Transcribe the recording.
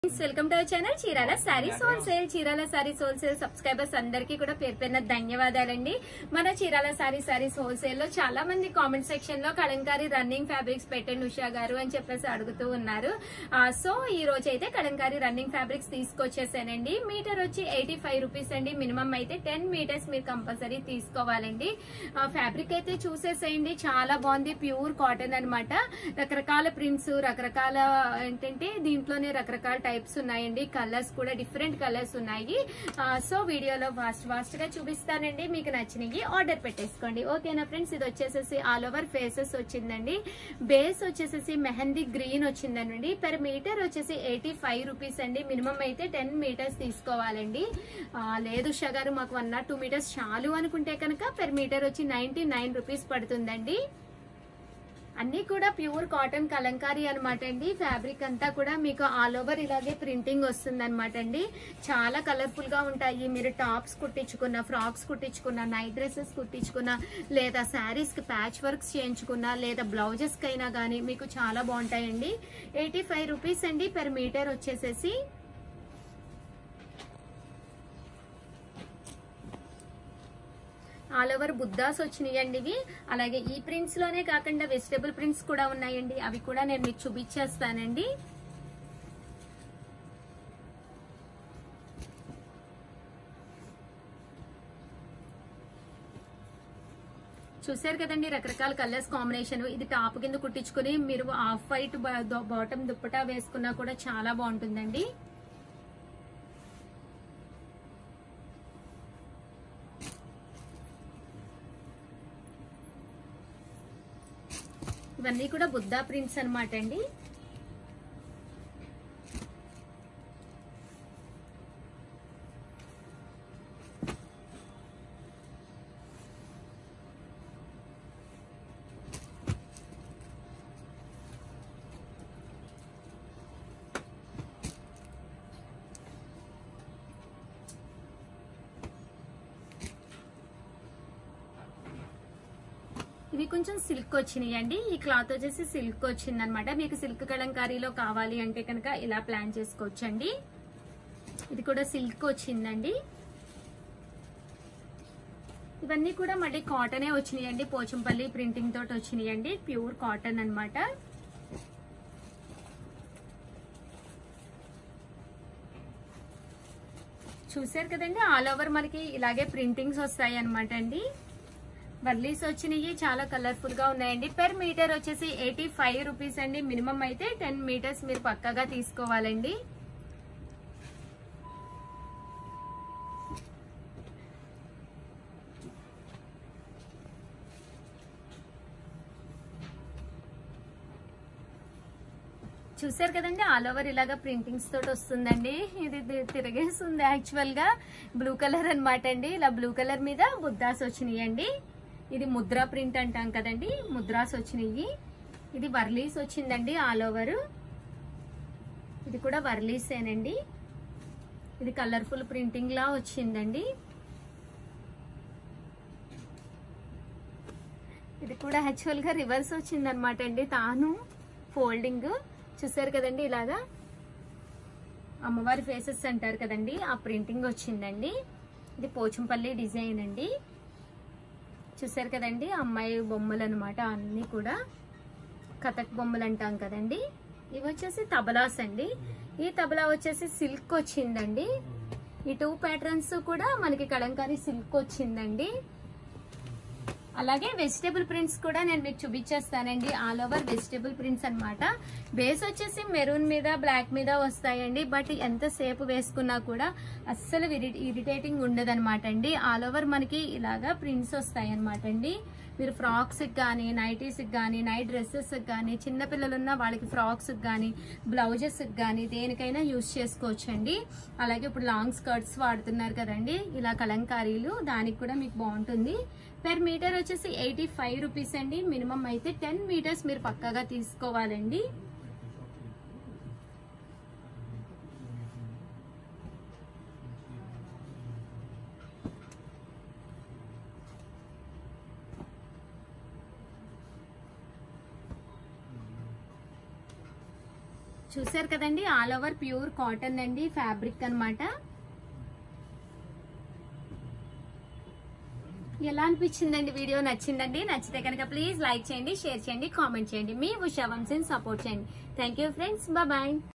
welcome to our channel Chirala sarees wholesale Chirala sarees wholesale subscribers అందరికీ కూడా పేరు పేరున ధన్యవాదాలండి మన చీరాల సారీ సారీస్ హోల్సేల్ లో చాలా మంది కామెంట్ సెక్షన్ లో కలంకారీ రన్నింగ్ ఫ్యాబ్రిక్స్ పెట్టండి ఉషా గారు అని చెప్పేసి అడుగుతూ ఉన్నారు ఆ, సో ఈ రోజు అయితే కలంకారీ రన్నింగ్ ఫ్యాబ్రిక్స్ తీసుకొచ్చేసానండి మీటర్ వచ్చి ఎయిటీ ఫైవ్ రూపీస్ అండి మినిమం అయితే టెన్ మీటర్స్ మీరు కంపల్సరీ తీసుకోవాలండి ఆ, ఫ్యాబ్రిక్ అయితే చూసేసేయండి చాలా బాగుంది ప్యూర్ కాటన్ అన్నమాట రకరకాల ప్రింట్స్ రకరకాల ఏంటంటే దీంట్లోనే రకరకాల టైప్స్ ఉన్నాయండి కలర్స్ కూడా డిఫరెంట్ కలర్స్ ఉన్నాయి ఆ, సో వీడియోలో ఫాస్ట్ ఫాస్ట్ గా చూపిస్తానండి మీకు నచ్చినవి ఆర్డర్ పెట్టేసుకోండి ఓకేనా ఫ్రెండ్స్ ఇది వచ్చేసేసి ఆల్ ఓవర్ ఫేసెస్ వచ్చిందండి బేస్ వచ్చేసేసి మెహందీ గ్రీన్ వచ్చిందండి పర్ మీటర్ వచ్చేసి ఎయిటీ ఫైవ్ రూపీస్ అండి మినిమం అయితే టెన్ మీటర్స్ తీసుకోవాలండి ఆ, లేదు షగారు మాకు వన్ నాట్ టూ మీటర్స్ చాలు అనుకుంటే కనుక పెర్ మీటర్ వచ్చి నైన్టీ నైన్ రూపీస్ పడుతుందండి అన్ని కూడా ప్యూర్ కాటన్ కలంకారీ అనమాట అండి ఫ్యాబ్రిక్ అంతా కూడా మీకు ఆల్ ఓవర్ ఇలాగే ప్రింటింగ్ వస్తుంది అనమాట అండి చాలా కలర్ఫుల్ గా ఉంటాయి మీరు టాప్స్ కుట్టించుకున్న ఫ్రాక్స్ కుట్టించుకున్న నైట్ డ్రెస్సెస్ కుట్టించుకున్న లేదా శారీస్ కి ప్యాచ్ వర్క్స్ చేయించుకున్న లేదా బ్లౌజెస్ కైనా కానీ మీకు చాలా బాగుంటాయండి ఎయిటీ ఫైవ్ రూపీస్ అండి పెర్ మీటర్ వచ్చేసేసి ఆల్ ఓవర్ బుద్ధాస్ వచ్చినాయండి ఇవి అలాగే ఈ ప్రింట్స్ లోనే కాకుండా వెజిటబుల్ ప్రింట్స్ కూడా ఉన్నాయండి అవి కూడా నేను మీకు చూపించేస్తానండి చూసారు కదండి రకరకాల కలర్స్ కాంబినేషన్ ఇది టాప్ కింద కుట్టించుకుని మీరు ఆఫ్ వైట్ బాటమ్ దుప్పటా వేసుకున్నా కూడా చాలా బాగుంటుందండి ఇవన్నీ కూడా బుద్ధా ప్రింట్స్ అన్నమాట అండి ఇవి కొంచెం సిల్క్ వచ్చినాయి అండి ఈ క్లాత్ వచ్చేసి సిల్క్ వచ్చింది అనమాట మీకు సిల్క్ కలంకారీలో కావాలి అంటే కనుక ఇలా ప్లాన్ చేసుకోవచ్చండి ఇది కూడా సిల్క్ వచ్చిందండి ఇవన్నీ కూడా మళ్ళీ కాటనే వచ్చినాయండి పోచంపల్లి ప్రింటింగ్ తోటి వచ్చినాయండి ప్యూర్ కాటన్ అన్నమాట చూసారు కదండి ఆల్ ఓవర్ మనకి ఇలాగే ప్రింటింగ్స్ వస్తాయి అనమాట అండి బర్లీస్ వచ్చినాయి చాలా కలర్ఫుల్ గా ఉన్నాయండి పెర్ మీటర్ వచ్చేసి ఎయిటీ ఫైవ్ రూపీస్ అండి మినిమం అయితే టెన్ మీటర్స్ మీరు పక్కగా తీసుకోవాలండి చూసారు కదండి ఆల్ ఓవర్ ఇలాగా ప్రింటింగ్స్ తోటి వస్తుందండి ఇది ది- తిరిగేస్తుంది యాక్చువల్ గా బ్లూ కలర్ అన్నమాట అండి ఇలా బ్లూ కలర్ మీద బుద్ధాస్ వచ్చినాయండి ఇది ముద్రా ప్రింట్ అంటాం కదండి ముద్రాస్ వచ్చినాయి ఇది వర్లీస్ వచ్చిందండి ఆల్ ఓవర్ ఇది కూడా వర్లీసేనండి ఇది కలర్ఫుల్ ప్రింటింగ్ లా వచ్చిందండి ఇది కూడా యాక్చువల్ గా రివర్స్ వచ్చింది అనమాట అండి తాను ఫోల్డింగ్ చూసారు కదండి ఇలాగా అమ్మవారి ఫేసెస్ అంటారు కదండి ఆ ప్రింటింగ్ వచ్చిందండి ఇది పోచంపల్లి డిజైన్ అండి చూసారు కదండి అమ్మాయి బొమ్మలు అనమాట అన్ని కూడా కథక్ బొమ్మలు అంటాం కదండి ఇవి వచ్చేసి తబలాస్ అండి ఈ తబలా వచ్చేసి సిల్క్ వచ్చిందండి ఈ టూ ప్యాటర్న్స్ కూడా మనకి కలంకారీ సిల్క్ వచ్చిందండి అలాగే వెజిటేబుల్ ప్రింట్స్ కూడా నేను మీకు చూపించేస్తానండి ఆల్ ఓవర్ వెజిటేబుల్ ప్రింట్స్ అన్నమాట బేస్ వచ్చేసి మెరూన్ మీద బ్లాక్ మీద వస్తాయండి బట్ ఎంతసేపు వేసుకున్నా కూడా అస్సలు ఇరిటేటింగ్ ఉండదు అనమాట అండి ఆల్ ఓవర్ మనకి ఇలాగా ప్రింట్స్ వస్తాయి అనమాట అండి మీరు ఫ్రాక్స్కి కానీ నైటీస్కి కానీ నైట్ డ్రెస్సెస్కి కానీ చిన్నపిల్లలు ఉన్న వాళ్ళకి ఫ్రాక్స్కి కానీ బ్లౌజెస్కి కానీ దేనికైనా యూస్ చేసుకోవచ్చండి అలాగే ఇప్పుడు లాంగ్ స్కర్ట్స్ వాడుతున్నారు కదండి ఇలా కలంకారీలు దానికి కూడా మీకు బాగుంటుంది పెర్ మీటర్ వచ్చేసి ఎయిటీ ఫైవ్ రూపీస్ అండి మినిమం అయితే టెన్ మీటర్స్ మీరు పక్కాగా తీసుకోవాలండి చూసారు కదండి ఆల్ ఓవర్ ప్యూర్ కాటన్ అండి ఫ్యాబ్రిక్ అన్నమాట ఎలా అనిపించిందండి వీడియో నచ్చిందండి నచ్చితే కనుక ప్లీజ్ లైక్ చేయండి షేర్ చేయండి కామెంట్ చేయండి మీ ఉషా వంశీని సపోర్ట్ చేయండి థ్యాంక్ యూ ఫ్రెండ్స్ బాయ్